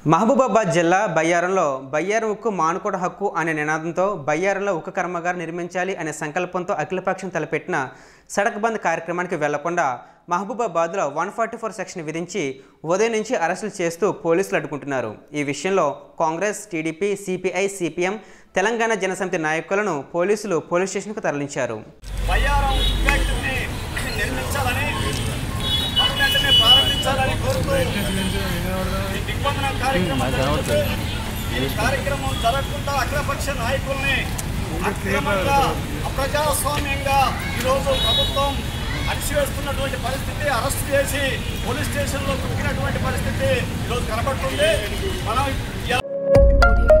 మహబూబాబాద్ జిల్లా బయ్యారంలో బయ్యారం ఉక్కు మానుకోట హక్కు అనే నినాదంతో బయ్యారంలో ఉక్కు కర్మాగారం నిర్మించాలి అనే సంకల్పంతో అఖిలపక్షం తలపెట్టిన సడక్ బంద్ కార్యక్రమానికి వెళ్లకుండా మహబూబాబాద్లో వన్ ఫార్టీ ఫోర్ సెక్షన్ విధించి ఉదయం నుంచి అరెస్టులు చేస్తూ పోలీసులు అడ్డుకుంటున్నారు ఈ విషయంలో Congress TDP CPI CPM Telangana Janasamithi నాయకులను పోలీసులు పోలీస్ స్టేషన్కు తరలించారు బయ్యారం ఫ్యాక్టరీని నిర్మించాలని పనులు వెంటనే ప్రారంభించాలని కోరుతూ ఈ దిగ్బంధన కార్యక్రమం జరుగుతుంది. ఈ కార్యక్రమం జరగకుండా అఖిలపక్ష నాయకుల్ని అక్రమంగా అప్రజాస్వామ్యంగా ఈరోజు ప్రభుత్వం అణిచివేస్తున్నటువంటి పరిస్థితి అరెస్ట్ చేసి పోలీస్ స్టేషన్లో కుక్కినటువంటి పరిస్థితి ఈరోజు కనబడుతుంది మనం ఇలా